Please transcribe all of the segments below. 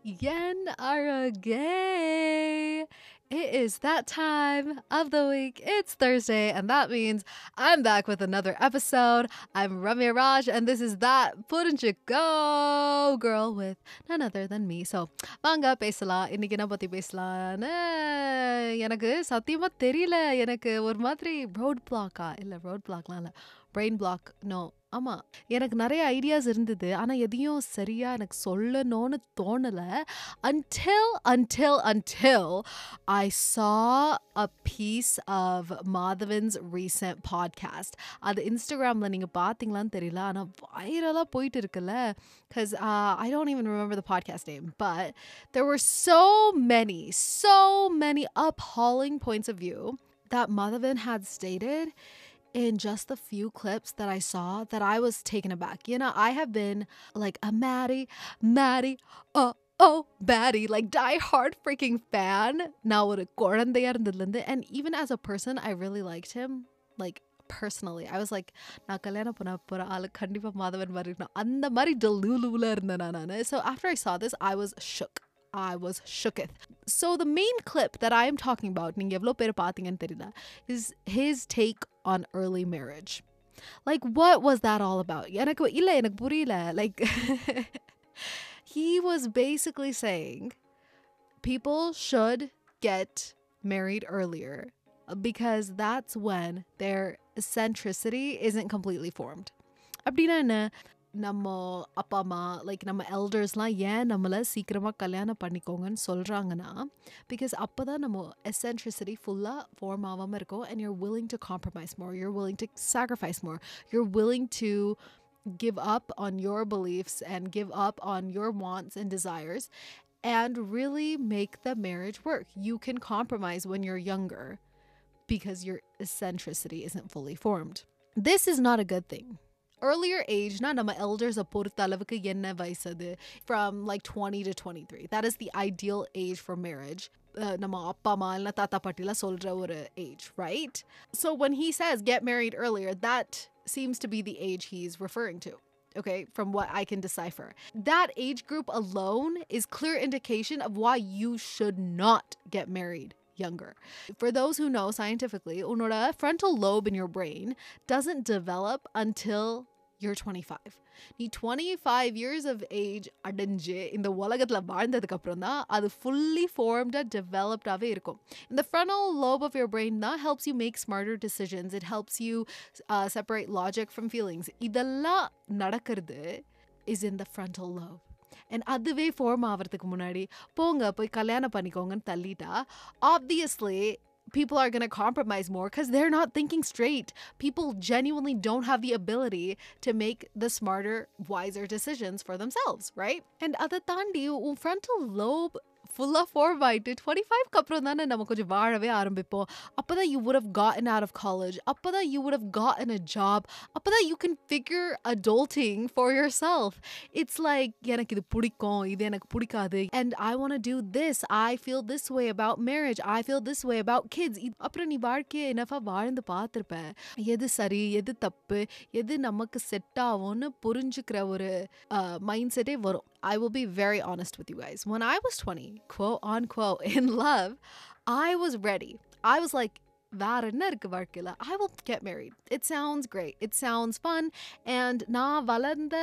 yen are a gay. It is that time of the week. It's Thursday, and that means I'm back with another episode. I'm Ramya Raj, and this is that Wouldn't You Go girl with none other than me. So, வாங்க பேசலாம் இன்னைக்கு என்ன பத்தி பேசலாம்னு எனக்கு சத்தியமா தெரியல எனக்கு ஒரு மாதிரி ரோட் பிளாக்கா இல்லை ரோட் பிளாக்லாம் இல்லை பிரெயின் பிளாக் நோ ஆமாம் எனக்கு நிறைய ஐடியாஸ் இருந்தது ஆனால் எதையும் சரியாக எனக்கு சொல்லணும்னு தோணலை until until until I saw a piece of Madhavan's recent podcast. அது இன்ஸ்டாகிராமில் நீங்கள் பார்த்தீங்களான்னு தெரியல ஆனால் வைரலாக போயிட்டு இருக்குல்ல because uh, I don't even remember the podcast name, but there were so many, so many appalling points of view that Madhavan had stated in just the few clips that I saw that I was taken aback. You know, I have been like a Maddie, Maddie, oh, oh, Maddie, like die hard freaking fan. Now with a இருந்ததுலேருந்து and even as a person, I really liked him. Like personally, I was like, நான் கல்யாணம் பண்ண போகிற ஆளு கண்டிப்பாக மாதவன் மாதிரி இருக்கணும் அந்த மாதிரி டெலூலுவில் இருந்தேன் நான் So after I saw this, I was shook. I was shooketh. So the main clip that I am talking about, நீங்க எவ்வளோ பேர் பார்த்தீங்கன்னு தெரியல, is his take on early marriage. Like what was that all about? எனக்கு இல்லை எனக்கு புரியல. Like he was basically saying people should get married earlier because that's when their eccentricity isn't completely formed. அப்படின்னா என்ன நம்ம அப்பா அம்மா லைக் நம்ம எல்டர்ஸ்லாம் ஏன் நம்மளை சீக்கிரமாக கல்யாணம் பண்ணிக்கோங்கன்னு சொல்கிறாங்கன்னா பிகாஸ் அப்போ தான் நம்ம எசென்ட்ரிசிட்டி ஃபுல்லாக ஃபார்ம் ஆகாமல் இருக்கும் and your willing to compromise more you're willing to sacrifice more you're willing to give up on your beliefs and give up on your wants and desires and really make the marriage work. You can compromise when you're younger because your eccentricity isn't fully formed. This is not a good thing. Earlier age, na nama elders பொறுத்தளவுக்கு என்ன வயசது from like 20 to 23. That is the ideal age for marriage. Uh, நம்ம அப்பா அம்மா இல்லை தாத்தா பாட்டிலாம் சொல்ற ஒரு age, right? So when he says get married earlier, that seems to be the age he's referring to. Okay, from what I can decipher. That age group alone is clear indication of why you should not get married younger. For those who know scientifically, உன்னோட frontal lobe in your brain doesn't develop until you're 25. நீ 25 years of age அடைஞ்சு இந்த உலகத்தில் வாழ்ந்ததுக்கு அப்புறம் தான் அது fully ஃபார்ம்டாக டெவலப்டாகவே இருக்கும் இந்த frontal lobe of your brain தான் helps you make smarter decisions it helps you uh, separate logic from feelings இதெல்லாம் நடக்கிறது is in the frontal lobe and அதுவே ஃபார்ம் ஆகிறதுக்கு முன்னாடி போங்க போய் கல்யாணம் பண்ணிக்கோங்கன்னு தள்ளிட்டா obviously people are going to compromise more because they're not thinking straight. People genuinely don't have the ability to make the smarter, wiser decisions for themselves, right? And other tandi, un frontal lobe ஃபுல்லாக form ஆகிட்டு twenty ஃபைவ்க்கு அப்புறம் தானே நம்ம கொஞ்சம் வாழவே ஆரம்பிப்போம் அப்போ தான் you would have gotten out of college அப்போ தான் you would have gotten a job அப்போ தான் you can figure adulting for yourself it's like எனக்கு இது பிடிக்கும் இது எனக்கு பிடிக்காது and I want to do this I feel this way about marriage I feel this way about kids அப்புறம் நீ வாழ்க்கையை என்னஃபா வாழ்ந்து பார்த்துருப்ப எது சரி எது தப்பு எது நமக்கு செட் ஆகும்னு புரிஞ்சுக்கிற ஒரு மைண்ட் செட்டே வரும் I will be very honest with you guys. When I was 20, quote unquote, in love, I was ready. I was like, வேற என்ன இருக்கு வாழ்க்கையில் I will get married it sounds great it sounds fun and நான் வளர்ந்த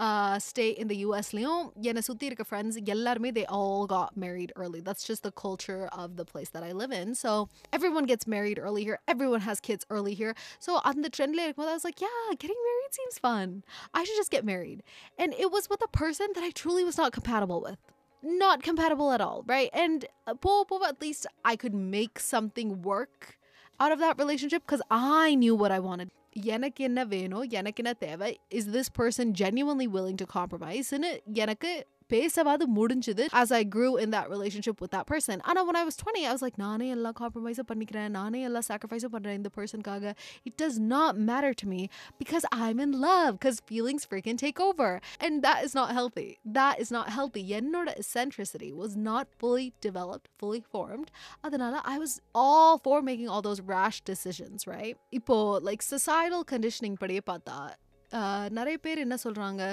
stay இந்த யூஎஸ்லேயும் என்னை சுற்றி இருக்க ஃப்ரெண்ட்ஸ் எல்லாருமே they all got married early that's just the culture of the place that I live in so everyone gets married early here everyone has kids early here so அந்த ட்ரெண்ட்ல இருக்கும்போது I was like yeah getting married seems fun I should just get married and it was with a person that I truly was not compatible with not compatible at all, right? And uh, po- po- at least I could make something work out of that relationship because I knew what I wanted. எனக்கு என்ன வேணும் எனக்கு என்ன தேவை is this person genuinely willing to compromiseன்னு எனக்கு பேசவாது முடிஞ்சுது as I grew in that relationship with that person. ஆனா when I was 20, I was like, நானே எல்லாம் compromise பண்ணிக்கிறேன் நானே எல்லாம் sacrifice பண்றேன் இந்த personக்காக. It does not matter to me because I'm in love because feelings freaking take over. And that is not healthy. That is not healthy. என்னோட eccentricity was not fully developed, fully formed. அதனால I was all for making all those rash decisions, right? இப்போ like societal conditioning படியே பார்த்தா uh, நிறைய பேர் என்ன சொல்கிறாங்க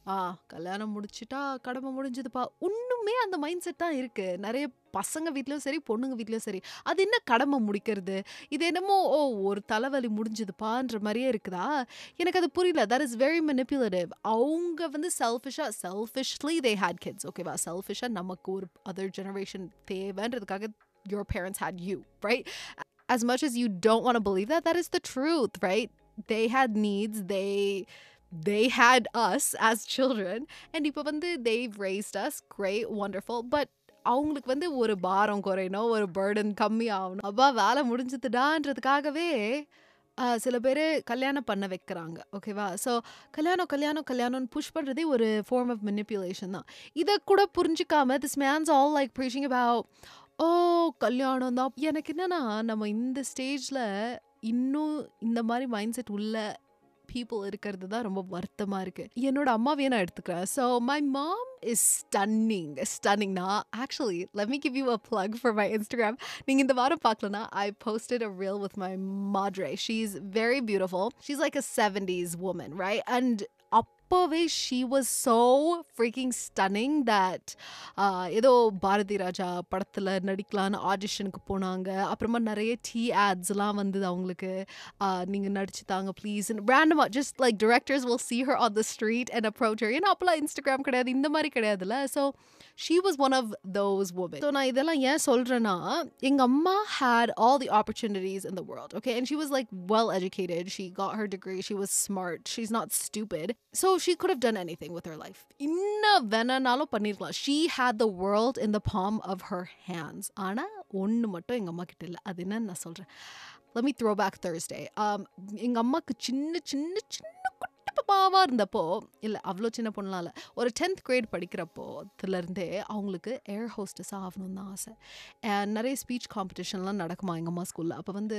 ஆ கல்யாணம் முடிச்சுட்டா கடமை முடிஞ்சதுப்பா இன்னுமே அந்த மைண்ட் செட் தான் இருக்கு நிறைய பசங்க வீட்லயும் சரி பொண்ணுங்க வீட்லயும் சரி அது என்ன கடமை முடிக்கிறது இது என்னமோ ஓ ஒரு தலைவலி முடிஞ்சதுப்பான்ற மாதிரியே இருக்குதா எனக்கு அது புரியல தட் இஸ் வெரி மெனிப்புலேட்டிவ் அவங்க வந்து செல்ஃபிஷாக செல்ஃபிஷ்லி தே ஹேட் கிட்ஸ் ஓகேவா செல்ஃபிஷாக நமக்கு ஒரு அதர் ஜெனரேஷன் தேவைன்றதுக்காக your parents had you, right? As much as you don't want to believe that, that is the truth, right? They had needs, they they had us as children and இப்போ வந்து they've raised us great wonderful but அவங்களுக்கு வந்து ஒரு பாரம் குறையணும் ஒரு burden கம்மி ஆகணும் அப்பா வேலை முடிஞ்சதுடான்றதுக்காகவே ஆஹ், சில பேர் கல்யாணம் பண்ண வைக்கிறாங்க ஓகேவா ஸோ கல்யாணம் கல்யாணம் கல்யாணம்னு புஷ் பண்ணுறதே ஒரு ஃபார்ம் ஆஃப் மெனிப்புலேஷன் தான் இதை கூட புரிஞ்சுக்காம this man's all like preaching about oh கல்யாணம் தான் எனக்கு என்னன்னா நம்ம இந்த ஸ்டேஜில் இன்னும் இந்த மாதிரி மைண்ட் செட் உள்ள பீப்புள் இருக்கிறது தான் ரொம்ப வருத்தமா இருக்கு என்னோட அம்மாவையே நான் எடுத்துக்கிறேன் so my mom is stunning ஸ்டன்னிங்னா actually let me give you a plug for my Instagram நீங்கள் இந்த வாரம் பார்க்கலனா I posted a reel with my madre she's very beautiful she's like a 70s woman right and அப்போவே she was so freaking stunning that ஏதோ பாரதி ராஜா படத்தில் நடிக்கலான்னு ஆடிஷனுக்கு போனாங்க அப்புறமா நிறைய டீ ஆட்ஸ்லாம் வந்தது அவங்களுக்கு நீங்கள் நடிச்சு தாங்க ப்ளீஸ் ரேண்டமாக just like directors will see her on the street and approach her ஏன்னா அப்போல்லாம் இன்ஸ்டாகிராம் கிடையாது இந்த மாதிரி கிடையாதுல்ல so she was one of those women so நான் இதெல்லாம் ஏன் சொல்கிறேன்னா எங்கள் அம்மா had all the opportunities in the world okay and she was like well educated she got her degree she was smart she's not stupid so she could have done anything with her life இன்ன வேணாலும் பண்ணிருக்கலாம் she had the world in the palm of her hands ஆனா ஒன்று மட்டும் எங்கள் அம்மா கிட்ட இல்லை அது என்னன்னு நான் சொல்கிறேன் let me throw back Thursday um எங்க அம்மாக்கு சின்ன சின்ன சின்ன குட்டி பாப்பாவா இருந்தப்போ இல்லை அவ்வளோ சின்ன பொண்ணுலாம் இல்லை ஒரு டென்த் கிரேட் படிக்கிறப்போ இருந்தே அவங்களுக்கு ஏர் ஹோஸ்டஸ் ஆகணும்னு தான் ஆசை அண்ட் நிறைய ஸ்பீச் காம்படிஷன்லாம் நடக்குமா எங்கள் அம்மா ஸ்கூலில் அப்போ வந்து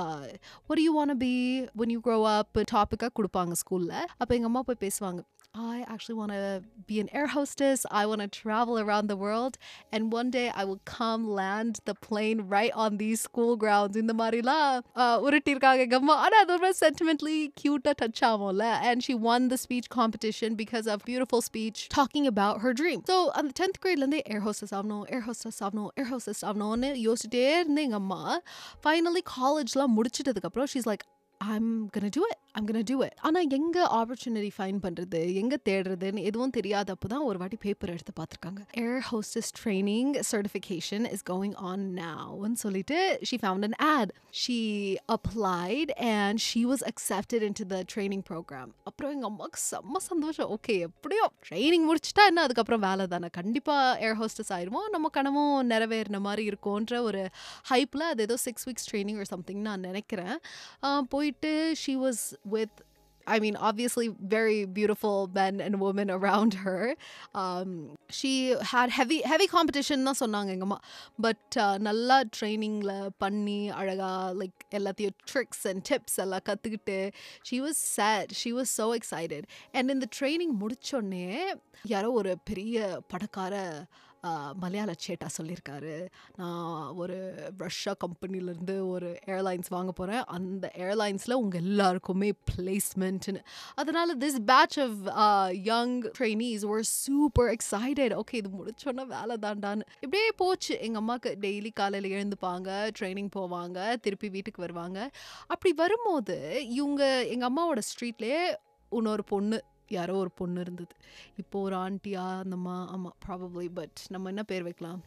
ஒரு you wanna be when you grow up டாப்பிக்காக கொடுப்பாங்க ஸ்கூலில் அப்போ எங்கள் அம்மா போய் பேசுவாங்க I actually want to be an air hostess. I want to travel around the world. And one day I will come land the plane right on these school grounds. இந்த மாதிரிலாம் உருட்டிருக்காங்க எங்கள் அம்மா ஆனால் அது ரொம்ப sentimentally cute டச் ஆகும்ல and she won the speech competition because of beautiful speech talking about her dream. So அந்த tenth கிரேட்லேருந்து ஏர் ஹோஸ்டஸ் ஆகணும் ஏர் ஹோஸ்டஸ் ஆகணும் ஏர் ஹோஸ்டஸ் ஆகணும்னு யோசிச்சிட்டே இருந்தேன் எங்கள் அம்மா ஃபைனலி காலேஜ்லாம் முடிச்சிட்டதுக்கப்புறம் she's like I'm gonna do it. I'm gonna do it. ஆனா எங்க ஆப்பர்ச்சுனிட்டி ஃபைன் பண்றது எங்க தேடுறதுன்னு எதுவும் தெரியாதப்போ தான் ஒரு வாட்டி பேப்பர் எடுத்து பார்த்துருக்காங்க air hostess training certification is going on நவுன்னு சொல்லிட்டு she found an ad she applied and she was accepted into the training program அப்புறம் எங்கள் அம்மாவுக்கு செம்ம சந்தோஷம் ஓகே எப்படியோ ட்ரைனிங் முடிச்சிட்டா என்ன அதுக்கப்புறம் வேலை தானே கண்டிப்பாக ஏர் ஹோஸ்டஸ் ஆயிடுவோம் நம்ம கனவும் நிறைவேறின மாதிரி இருக்கும்ன்ற ஒரு ஹைப்பில் அது ஏதோ சிக்ஸ் வீக்ஸ் ட்ரைனிங் ஒரு சம்திங் நான் நினைக்கிறேன் ஆஹ் போயிட்டு she was with I mean, obviously, very beautiful men and women around her. Um, she had heavy, heavy competition, தான் சொன்னாங்க எங்கள் அம்மா பட் நல்லா ட்ரைனிங்கில் பண்ணி அழகாக லைக் எல்லாத்தையும் ட்ரிக்ஸ் அண்ட் டிப்ஸ் எல்லாம் கற்றுக்கிட்டு she was sad she was so excited and இந்த ட்ரைனிங் முடிச்சோடனே யாரோ ஒரு பெரிய பணக்கார ஆஹ், மலையாள சேட்டா சொல்லியிருக்காரு நான் ஒரு ரஷ்யா கம்பெனிலேருந்து ஒரு ஏர்லைன்ஸ் வாங்க போகிறேன் அந்த ஏர்லைன்ஸில் உங்கள் எல்லாருக்குமே பிளேஸ்மெண்ட்னு அதனால this batch of young trainees ஒரு சூப்பர் எக்ஸைட்டட் ஓகே இது முடிச்சோன்னா வேலை தாண்டான்னு இப்படியே போச்சு எங்கள் அம்மாவுக்கு டெய்லி காலையில் எழுந்துப்பாங்க ட்ரைனிங் போவாங்க திருப்பி வீட்டுக்கு வருவாங்க அப்படி வரும்போது இவங்க எங்கள் அம்மாவோட ஸ்ட்ரீட்லேயே இன்னொரு பொண்ணு யாரோ ஒரு பொண்ணு இருந்தது இப்போ ஒரு ஆண்டியா அந்தம்மா ஆமாம் ப்ராபப்ளி பட் நம்ம என்ன பேர் வைக்கலாம்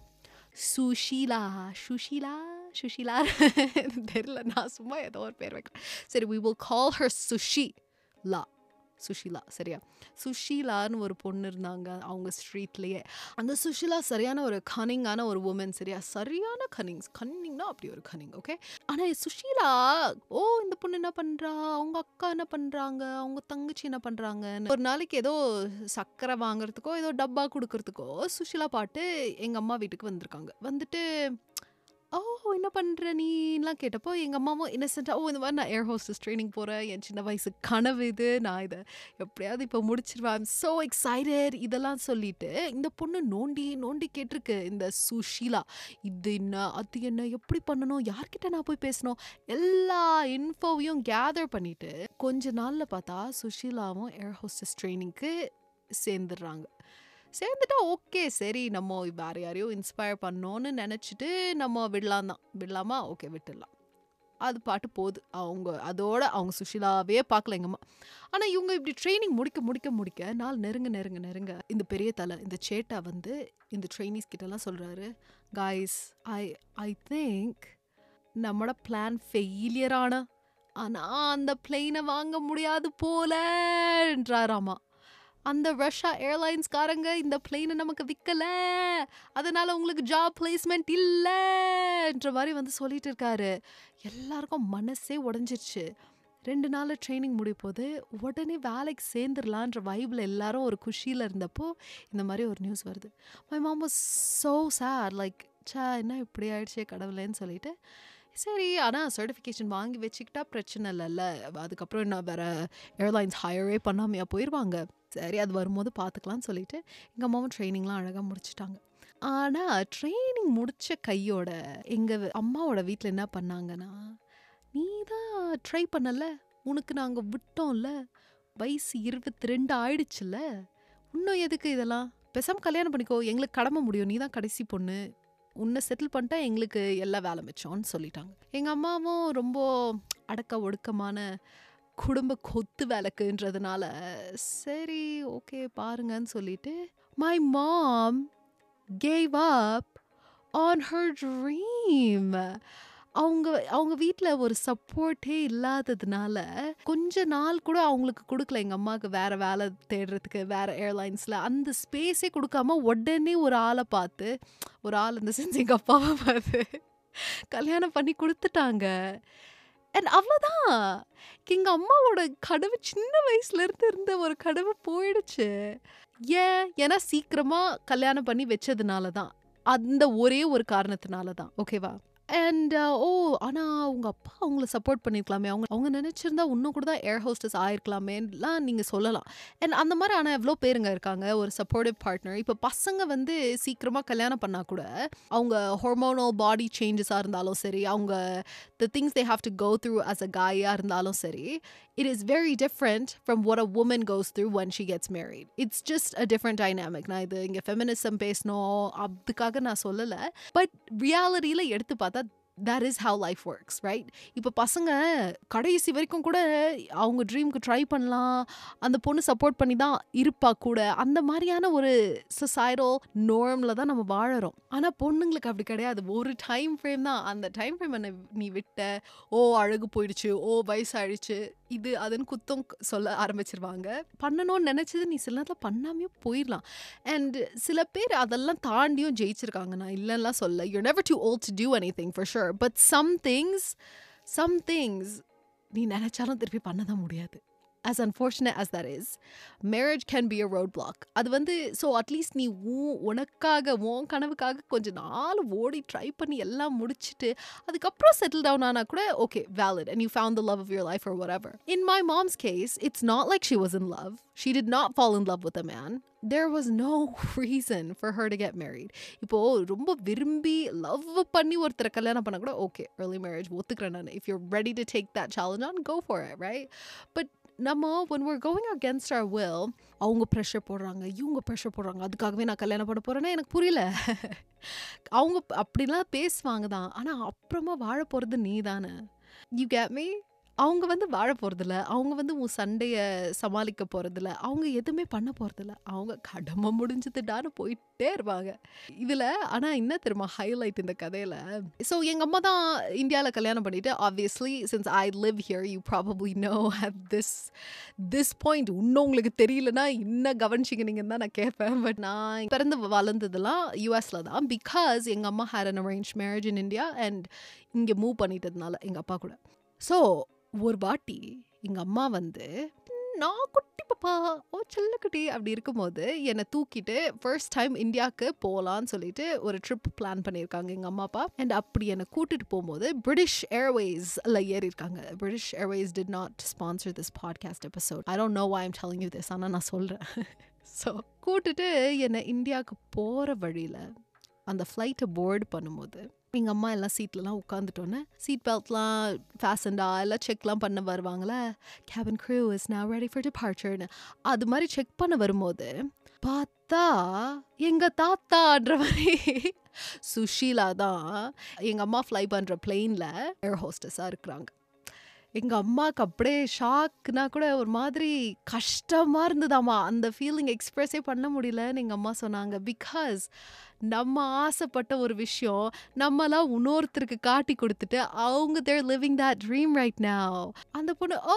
சுஷீலா சுஷீலா சுஷீலா தெரியல நான் சும்மா ஏதோ ஒரு பேர் வைக்கிறேன் சரி we will call her Sushila Sushila சரியா சுஷீலான்னு ஒரு பொண்ணு இருந்தாங்க அவங்க ஸ்ட்ரீட்லேயே அந்த சுஷீலா சரியான ஒரு கனிங்கான ஒரு உமன் சரியா சரியான கனிங்ஸ் கன்னிங்னா அப்படி ஒரு கனிங் ஓகே ஆனால் சுஷீலா ஓ இந்த பொண்ணு என்ன பண்ணுறா அவங்க அக்கா என்ன பண்ணுறாங்க அவங்க தங்கச்சி என்ன பண்ணுறாங்கன்னு ஒரு நாளைக்கு ஏதோ சக்கரை வாங்குறதுக்கோ ஏதோ டப்பா கொடுக்கறதுக்கோ சுஷீலா பாட்டு எங்கள் அம்மா வீட்டுக்கு வந்திருக்காங்க வந்துட்டு ஓ என்ன பண்ணுற நீலாம் கேட்டப்போ எங்கள் அம்மாவும் இன்னசென்ட்டாக ஓ இந்த மாதிரி நான் ஏர் ஹோஸ்டஸ் ட்ரைனிங் போகிறேன் என் சின்ன வயசு கனவு இது நான் இதை எப்படியாவது இப்போ முடிச்சிருவேன் ஐம் ஸோ எக்ஸைட்டட் இதெல்லாம் சொல்லிட்டு இந்த பொண்ணு நோண்டி நோண்டி கேட்டிருக்கு இந்த சுஷீலா இது என்ன அது என்ன எப்படி பண்ணணும் யார்கிட்ட நான் போய் பேசணும் எல்லா இன்ஃபோவையும் கேதர் பண்ணிட்டு கொஞ்ச நாளில் பார்த்தா சுஷீலாவும் ஏர் ஹோஸ்டஸ் ட்ரைனிங்க்கு சேர்ந்துடுறாங்க சேர்ந்துட்டா ஓகே சரி நம்ம வேற யாரையோ இன்ஸ்பயர் பண்ணோன்னு நினச்சிட்டு நம்ம விடலாம் தான் விடலாமா ஓகே விட்டுடலாம் அது பாட்டு போகுது அவங்க அதோட அவங்க சுஷிலாவே பார்க்கல எங்கம்மா ஆனால் இவங்க இப்படி ட்ரைனிங் முடிக்க முடிக்க முடிக்க நாள் நெருங்க நெருங்க நெருங்க இந்த பெரிய தலை இந்த சேட்டா வந்து இந்த ட்ரைனிஸ் கிட்டலாம் சொல்கிறாரு காய்ஸ் ஐ ஐ திங்க் நம்மளோட பிளான் ஃபெயிலியர் ஆன ஆனால் அந்த பிளெயினை வாங்க முடியாது போலன்றாராமா அந்த ரஷ்யா ஏர்லைன்ஸ்காரங்க இந்த பிளெயினை நமக்கு விற்கல அதனால உங்களுக்கு ஜாப் பிளேஸ்மெண்ட் இல்லைன்ற மாதிரி வந்து சொல்லிட்டு இருக்காரு எல்லாருக்கும் மனசே உடஞ்சிருச்சு ரெண்டு நாள் ட்ரைனிங் முடிய போது உடனே வேலைக்கு சேர்ந்துடலான்ற வைபில் எல்லாரும் ஒரு குஷியில் இருந்தப்போ இந்த மாதிரி ஒரு நியூஸ் வருது my mom was so sad like சே என்ன இப்படி ஆயிடுச்சே கடவுளேன்னு சொல்லிட்டு சரி ஆனால் சர்டிஃபிகேஷன் வாங்கி வச்சுக்கிட்டா பிரச்சனை இல்லைல்ல அதுக்கப்புறம் என்ன வேற ஏர்லைன்ஸ் ஹையரே பண்ணாமையா போயிடுவாங்க சரி அது வரும்போது பார்த்துக்கலாம்னு சொல்லிட்டு எங்கள் அம்மாவும் ட்ரைனிங்லாம் அழகாக முடிச்சிட்டாங்க ஆனால் ட்ரைனிங் முடித்த கையோட எங்கள் அம்மாவோட வீட்டில் என்ன பண்ணாங்கன்னா நீ தான் ட்ரை பண்ணல உனக்கு நாங்கள் விட்டோம்ல வயசு இருபத்தி ரெண்டு ஆயிடுச்சுல்ல இன்னும் எதுக்கு இதெல்லாம் பெசாம கல்யாணம் பண்ணிக்கோ எங்களுக்கு கடமை முடியும் நீ தான் கடைசி பொண்ணு உன்னை செட்டில் பண்ணிட்டா எங்களுக்கு எல்லா வேலை மிச்சம்னு சொல்லிட்டாங்க எங்கள் அம்மாவும் ரொம்ப அடக்க ஒடுக்கமான குடும்ப கொத்து விளக்குன்றதுனால சரி ஓகே பாருங்கன்னு சொல்லிட்டு my mom gave up on her dream அவங்க அவங்க வீட்டில் ஒரு சப்போர்ட்டே இல்லாததுனால கொஞ்ச நாள் கூட அவங்களுக்கு கொடுக்கல எங்கள் அம்மாவுக்கு வேற வேலை தேடுறதுக்கு வேற ஏர்லைன்ஸில் அந்த ஸ்பேஸே கொடுக்காம உடனே ஒரு ஆளை பார்த்து ஒரு ஆள் இந்த செஞ்சு எங்கள் அப்பாவை பார்த்து கல்யாணம் பண்ணி கொடுத்துட்டாங்க அண்ட் அவ்வளோதான் எங்கள் அம்மாவோட கனவு சின்ன வயசுலேருந்து இருந்த ஒரு கனவு போயிடுச்சு ஏன் ஏன்னா சீக்கிரமாக கல்யாணம் பண்ணி வச்சதுனால தான் அந்த ஒரே ஒரு காரணத்தினால தான் ஓகேவா அண்ட் ஓ ஆனால் உங்க அப்பா அவங்கள சப்போர்ட் பண்ணியிருக்கலாமே அவங்க அவங்க நினச்சிருந்தா இன்னும் கூட தான் ஏர் ஹோஸ்டஸ் ஆயிருக்கலாமேலாம் நீங்கள் சொல்லலாம் அண்ட் அந்த மாதிரி ஆனால் எவ்வளோ பேருங்க இருக்காங்க ஒரு சப்போர்ட்டிவ் பார்ட்னர் இப்போ பசங்க வந்து சீக்கிரமாக கல்யாணம் பண்ணால் கூட அவங்க ஹார்மோனல் பாடி சேஞ்சஸாக இருந்தாலும் சரி அவங்க the things they have to go through as a காயாக இருந்தாலும் சரி it is very different from what a woman goes through when she gets married. It's just a different dynamic. நான் இது இங்கே ஃபெமினிசம் பேசணும் அதுக்காக நான் சொல்லலை பட் ரியாலிட்டியில் எடுத்து பார்த்தா that is how life works right இப்போ பசங்க கடைசி வரைக்கும் கூட அவங்க ட்ரீம்க்கு ட்ரை பண்ணலாம் அந்த பொண்ணு சப்போர்ட் பண்ணி தான் இருப்பா கூட அந்த மாதிரியான ஒரு சொசைடல் நோர்மில் தான் நம்ம வாழறோம் ஆனால் பொண்ணுங்களுக்கு அப்படி கிடையாது ஒரு டைம் ஃப்ரேம் தான் அந்த டைம் ஃப்ரேம் நீ விட்ட ஓ அழகு போயிடுச்சு ஓ வயசாயிடுச்சு இது அதுன்னு குத்தம் சொல்ல ஆரம்பிச்சிருவாங்க பண்ணணும்னு நினச்சது நீ சில நேரத்தில் பண்ணாமையும் போயிடலாம் அண்ட் சில பேர் அதெல்லாம் தாண்டியும் ஜெயிச்சிருக்காங்க நான் இல்லைன்னா சொல்ல you never too old to do anything for sure but some things some things நீ நினச்சாலும் திருப்பி பண்ண தான் முடியாது as unfortunate as that is marriage can be a roadblock அது வந்து ஸோ அட்லீஸ்ட் நீ உன் உனக்காக உன் கனவுக்காக கொஞ்ச நாள் ஓடி ட்ரை பண்ணி எல்லாம் முடிச்சுட்டு அதுக்கப்புறம் செட்டில் டவுன் ஆனால் கூட okay valid and you found the love of your life or whatever in my mom's case it's not like she was in love she did not fall in love with a man there was no reason for her to get married இப்போ ரொம்ப விரும்பி love பண்ணி ஒருத்தரை கல்யாணம் பண்ண கூட okay early marriage ஒத்துக்கிறேன் நான் if you're ready to take that challenge on go for it right but நம்ம when we're going against our will அவங்க ப்ரெஷர் போடுறாங்க இவங்க ப்ரெஷர் போடுறாங்க அதுக்காகவே நான் கல்யாணம் பண்ண போறேன்னா எனக்கு புரியல அவங்க அப்படிலாம் பேசுவாங்க தான் ஆனால் அப்புறமா வாழ போகிறது நீ தானே யூ கேட் மீ அவங்க வந்து வாழ போகிறதில்ல அவங்க வந்து உன் சண்டையை சமாளிக்க போகிறதில்ல அவங்க எதுவுமே பண்ண போகிறதில்ல அவங்க கடமை முடிஞ்சதுடான்னு போயிட்டே இருப்பாங்க இதில் ஆனால் என்ன தெரியுமா ஹைலைட் இந்த கதையில் ஸோ எங்கள் அம்மா தான் இந்தியாவில் கல்யாணம் பண்ணிட்டு obviously since I live here you probably know at this this point இன்னும் உங்களுக்கு தெரியலனா இன்னும் கவனிச்சிங்க நீங்கள் தான் நான் கேட்பேன் பட் நான் பிறந்து வளர்ந்ததெல்லாம் யூஎஸில் தான் பிகாஸ் எங்கள் அம்மா her an arrange marriage in India and இங்கே மூவ் பண்ணிட்டதுனால எங்கள் அப்பா கூட ஸோ ஒரு வாட்டி எங்கள் அம்மா வந்து நான் குட்டி பாப்பா ஓ செல்லக்குட்டி அப்படி இருக்கும்போது என்னை தூக்கிட்டு ஃபர்ஸ்ட் டைம் இந்தியாவுக்கு போகலான்னு சொல்லிட்டு ஒரு ட்ரிப் பிளான் பண்ணியிருக்காங்க எங்கள் அம்மா அப்பா அண்ட் அப்படி என்னை கூட்டிட்டு போகும்போது பிரிட்டிஷ் ஏர்வேஸில் ஏறியிருக்காங்க British Airways did not sponsor this podcast episode I don't know I am telling you this ஆனால் நான் சொல்கிறேன் ஸோ கூட்டிட்டு என்னை இந்தியாவுக்கு போகிற வழியில் அந்த ஃப்ளைட்டை போர்டு பண்ணும்போது எங்கள் அம்மா எல்லாம் சீட்லலாம் உட்காந்துட்டோன்னே சீட் பெல்ட்லாம் ஃபேசண்டா எல்லாம் செக்லாம் பண்ண வருவாங்களே cabin crew is now ready for டிபார்ச்சர்னு அது மாதிரி செக் பண்ண வரும்போது பார்த்தா எங்க தாத்தான்ற மாதிரி சுஷீலா தான் எங்க அம்மா ஃப்ளை பண்ற பிளெயின்ல ஏர் ஹோஸ்டஸா இருக்கிறாங்க எங்க அம்மாக்கு அப்படியே ஷாக்னா கூட ஒரு மாதிரி கஷ்டமா இருந்ததாமா அந்த ஃபீலிங் எக்ஸ்பிரஸே பண்ண முடியலன்னு எங்க அம்மா சொன்னாங்க பிகாஸ் நம்ம ஆசைப்பட்ட ஒரு விஷயம் நம்மலாம் இன்னொருத்தருக்கு காட்டி கொடுத்துட்டு அவங்க their living that dream right now அந்த பொண்ணு ஓ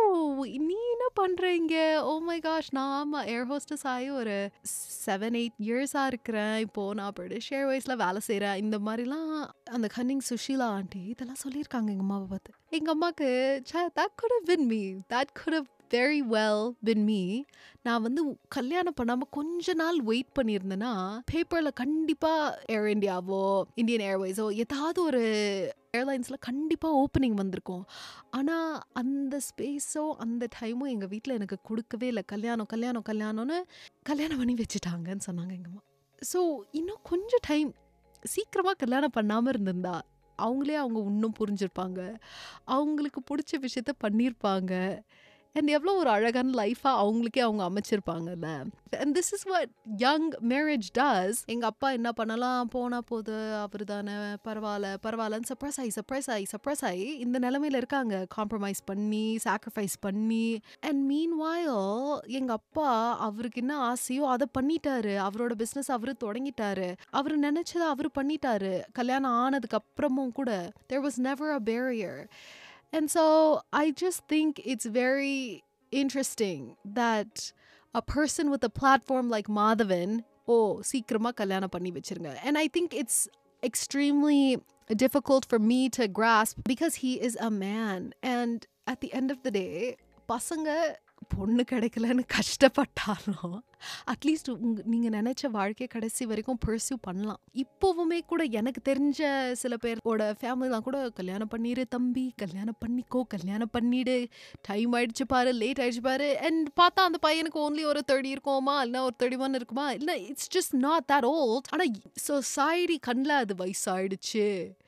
நீ என்ன பண்றீங்க ஓ மை காஷ் நான் ஆமா ஏர் ஹோஸ்டஸ் ஆகி ஒரு செவன் எயிட் இயர்ஸாக இருக்கிறேன் இப்போ நான் பிரிட்டிஷ் ஏர்வேஸில் வேலை செய்கிறேன் இந்த மாதிரிலாம் அந்த கன்னிங் சுஷீலா ஆண்டி இதெல்லாம் சொல்லியிருக்காங்க எங்கள் அம்மாவை பார்த்து எங்கள் அம்மாவுக்கு say that could have been me that could have very well been me நான் வந்து கல்யாணம் பண்ணாமல் கொஞ்ச நாள் வெயிட் பண்ணியிருந்தேன்னா பேப்பரில் கண்டிப்பாக ஏர் இந்தியாவோ இந்தியன் ஏர்வேஸோ ஏதாவது ஒரு ஏர்லைன்ஸில் கண்டிப்பாக ஓப்பனிங் வந்திருக்கும் ஆனால் அந்த ஸ்பேஸோ அந்த டைமோ எங்கள் வீட்டில் எனக்கு கொடுக்கவே இல்லை கல்யாணம் கல்யாணம் கல்யாணம்னு கல்யாணம் பண்ணி வச்சுட்டாங்கன்னு சொன்னாங்க எங்கள் அம்மா ஸோ இன்னும் கொஞ்சம் டைம் சீக்கிரமாக கல்யாணம் பண்ணாமல் இருந்திருந்தா அவங்களே அவங்க இன்னும் புரிஞ்சிருப்பாங்க அவங்களுக்கு பிடிச்ச விஷயத்த பண்ணியிருப்பாங்க அண்ட் எவ்வளோ ஒரு அழகான லைஃபாக அவங்களுக்கே அவங்க அமைச்சிருப்பாங்கல்ல and this is what young marriage does எங்கள் அப்பா என்ன பண்ணலாம் போனால் போது அவர் தானே பரவாயில்ல பரவாயில்லன்னு சர்ப்ரைஸ் ஆகி சர்ப்ரைஸ் ஆகி சர்ப்ரைஸ் ஆகி இந்த நிலமையில இருக்காங்க காம்ப்ரமைஸ் பண்ணி சாக்ரிஃபைஸ் பண்ணி அண்ட் மீன் வாயோ எங்கள் அப்பா அவருக்கு என்ன ஆசையோ அதை பண்ணிட்டாரு அவரோட பிஸ்னஸ் அவர் தொடங்கிட்டாரு அவர் நினச்சதை அவர் பண்ணிட்டாரு கல்யாணம் ஆனதுக்கு அப்புறமும் கூட there was never a barrier And so I just think it's very interesting that a person with a platform like Madhavan, oh, சீக்கிரமா கல்யாணம் பண்ணி வச்சிருங்க. And I think it's extremely difficult for me to grasp because he is a man. And at the end of the day, பசங்க பொண்ணு கிடைக்கலன்னு கஷ்டப்பட்டாலும் at least உங்க நீங்கள் நினச்ச வாழ்க்கையை கடைசி வரைக்கும் பர்சியூ பண்ணலாம் இப்போவுமே கூட எனக்கு தெரிஞ்ச சில பேரோட ஃபேமிலிலாம் கூட கல்யாணம் பண்ணிடு தம்பி கல்யாணம் பண்ணிக்கோ கல்யாணம் பண்ணிடு டைம் ஆயிடுச்சு பாரு லேட் ஆயிடுச்சு பாரு அண்ட் பார்த்தா அந்த பையனுக்கு ஓன்லி ஒரு தேர்ட்டி இருக்குமா இல்லை ஒரு தேர்ட்டி ஒன் இருக்குமா இல்லை it's just not that old ஆனால் சொசைட்டி கண்ணில் அது வயசாயிடுச்சு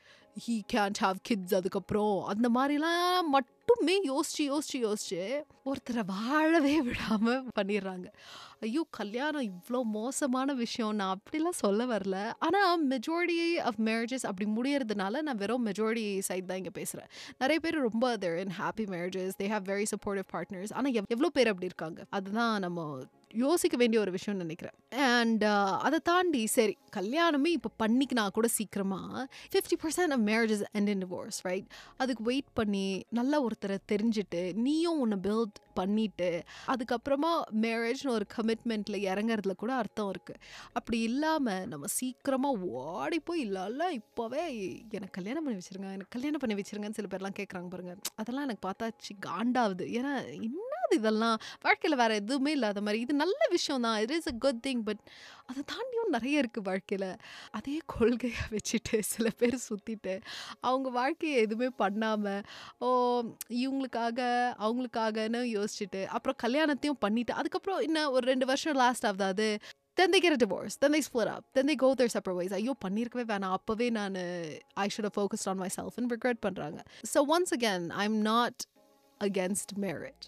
ஹீ கேன்ட் ஹாவ் கிட்ஸ் அதுக்கப்புறம் அந்த மாதிரிலாம் மட்டுமே யோசிச்சு யோசிச்சு யோசிச்சு ஒருத்தரை வாழவே விடாம பண்ணிடுறாங்க ஐயோ கல்யாணம் இவ்வளோ மோசமான விஷயம் நான் அப்படிலாம் சொல்ல வரல ஆனால் மெஜாரிட்டி ஆஃப் மேரேஜஸ் அப்படி முடியறதுனால நான் வெறும் மெஜாரிட்டி சைட் தான் இங்கே பேசுகிறேன் நிறைய பேர் ரொம்ப they're in happy marriages they have very supportive partners ஆனால் எவ் எவ்வளோ பேர் அப்படி இருக்காங்க அதுதான் நம்ம யோசிக்க வேண்டிய ஒரு விஷயம்னு நினைக்கிறேன் அண்ட் அதை தாண்டி சரி கல்யாணமே இப்போ பண்ணிக்கினா கூட சீக்கிரமாக fifty percent of marriages and in divorce right அதுக்கு வெயிட் பண்ணி நல்ல ஒருத்தரை தெரிஞ்சுட்டு நீயும் உன்னை பில்ட் பண்ணிட்டு அதுக்கப்புறமா மேரேஜ்னு ஒரு கமிட்மெண்ட்டில் இறங்குறதுல கூட அர்த்தம் இருக்குது அப்படி இல்லாமல் நம்ம சீக்கிரமாக ஓடி போய் இல்லைல்ல இப்போவே எனக்கு கல்யாணம் பண்ணி வச்சுருங்க எனக்கு கல்யாணம் பண்ணி வச்சுருங்கன்னு சில பேர்லாம் கேட்குறாங்க பாருங்க அதெல்லாம் எனக்கு பார்த்தாச்சு காண்டாவுது ஏன்னா என்னது இதெல்லாம் வாழ்க்கையில் வேறு எதுவுமே இல்லாத மாதிரி இது நல்ல விஷயம் தான் it is a good thing but அதை தாண்டியும் நிறைய இருக்குது வாழ்க்கையில் அதே கொள்கையை வச்சுட்டு சில பேர் சுற்றிட்டு அவங்க வாழ்க்கையை எதுவுமே பண்ணாமல் ஓ இவங்களுக்காக அவங்களுக்காகன்னு யோசிச்சுட்டு அப்புறம் கல்யாணத்தையும் பண்ணிட்டு அதுக்கப்புறம் இன்னும் ஒரு ரெண்டு வருஷம் லாஸ்ட் ஆகுது then they get a divorce then they split up then they go their separate ways ஐயோ பண்ணியிருக்கவே வேணாம் அப்போவே நான் I should have focused on myself and regret பண்ணுறாங்க so once again i'm not against marriage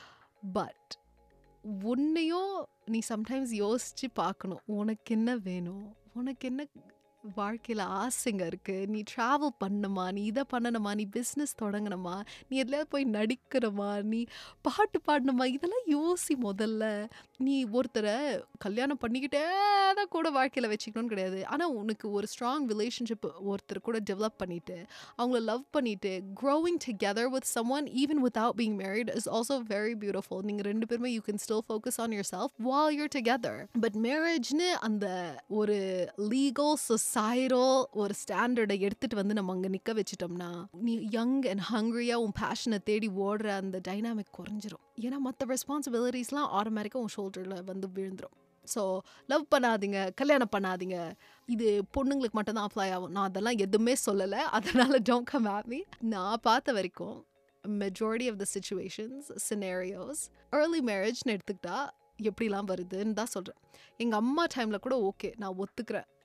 but உன்னையும் நீ sometimes யோசிச்சு பார்க்கணும் உனக்கு என்ன வேணும் உனக்கு என்ன வாழ்க்கையில் ஆசைங்க இருக்குது நீ ட்ராவல் பண்ணணுமா நீ இதை பண்ணணுமா நீ பிஸ்னஸ் தொடங்கணுமா நீ எதுலையாவது போய் நடிக்கணுமா நீ பாட்டு பாடணுமா இதெல்லாம் யோசி முதல்ல நீ ஒருத்தரை கல்யாணம் பண்ணிக்கிட்டே தான் கூட வாழ்க்கையில் வச்சுக்கணும்னு கிடையாது ஆனால் உனக்கு ஒரு ஸ்ட்ராங் ரிலேஷன்ஷிப் ஒருத்தர் கூட டெவலப் பண்ணிட்டு அவங்கள லவ் பண்ணிட்டு growing together with someone even without being married is also very beautiful நீங்கள் ரெண்டு பேருமே you can still focus on yourself while you're together but மேரேஜ்னு அந்த ஒரு லீகல் சொசைரோ ஒரு ஸ்டாண்டர்டை எடுத்துட்டு வந்து நம்ம அங்கே நிற்க வச்சிட்டோம்னா நீ யங் அண்ட் ஹங்க்ரியாக உன் பேஷனை தேடி ஓடுற அந்த டைனாமிக் குறைஞ்சிரும் ஏன்னா மற்ற ரெஸ்பான்சிபிலிட்டிஸ்லாம் ஆட்டோமேட்டிக்காக உன் ஷோல்டரில் வந்து விழுந்துரும் ஸோ லவ் பண்ணாதீங்க கல்யாணம் பண்ணாதீங்க இது பொண்ணுங்களுக்கு மட்டும்தான் அப்ளை ஆகும் நான் அதெல்லாம் எதுவுமே சொல்லலை அதனால் டோன்ட் கம் at me நான் பார்த்த வரைக்கும் majority of the situations scenarios early மேரேஜ்னு எடுத்துக்கிட்டா எப்படிலாம் வருதுன்னு தான் சொல்கிறேன் எங்கள் அம்மா டைமில் கூட ஓகே நான் ஒத்துக்கிறேன்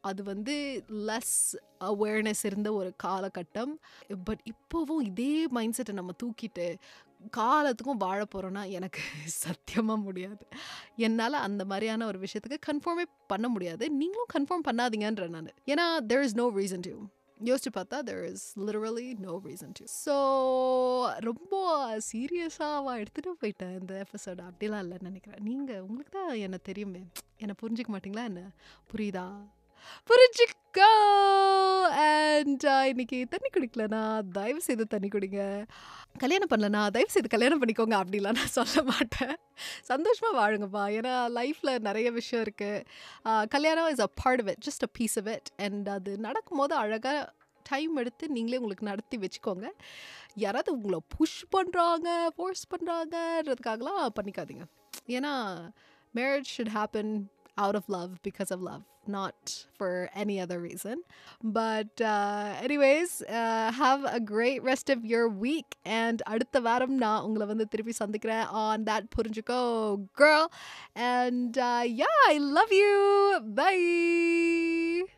அது வந்து லெஸ் அவேர்னஸ் இருந்த ஒரு காலகட்டம் பட் இப்போவும் இதே மைண்ட் செட்டை நம்ம தூக்கிட்டு காலத்துக்கும் வாழ போகிறோன்னா எனக்கு சத்தியமாக முடியாது என்னால் அந்த மாதிரியான ஒரு விஷயத்துக்கு கன்ஃபார்மே பண்ண முடியாது நீங்களும் கன்ஃபார்ம் பண்ணாதீங்கன்ற நான் ஏன்னா there is no reason to யோசிச்சு பார்த்தா there is literally no reason to so ரொம்ப சீரியஸாக எடுத்துகிட்டு போயிட்டேன் இந்த எபிசோட் அப்படிலாம் இல்லைன்னு நினைக்கிறேன் நீங்கள் உங்களுக்கு தான் என்ன தெரியுமே என்னை புரிஞ்சிக்க மாட்டிங்களா என்ன புரியுதா புரிஞ்சுக்கோ அண்ட் இன்னைக்கு தண்ணி குடிக்கலனா தயவு செய்து தண்ணி குடிங்க கல்யாணம் பண்ணலனா தயவு செய்து கல்யாணம் பண்ணிக்கோங்க அப்படிலாம் நான் சொல்ல மாட்டேன் சந்தோஷமாக வாழுங்கப்பா ஏன்னா லைஃப்பில் நிறைய விஷயம் இருக்குது கல்யாணம் is a part of it just a piece of it and அது நடக்கும்போது அழகாக டைம் எடுத்து நீங்களே உங்களுக்கு நடத்தி வச்சுக்கோங்க யாராவது உங்களை புஷ் பண்ணுறாங்க ஃபோர்ஸ் பண்ணுறாங்கன்றதுக்காகலாம் பண்ணிக்காதீங்க ஏன்னா marriage should happen out of love because of love, not for any other reason. But, uh, anyways, uh, have a great rest of your week. And அடுத்த வாரம் நான் உங்களை வந்து திருப்பி சந்திக்கிறேன் on that புரிஞ்சுக்கோ girl. And uh, yeah, I love you. Bye.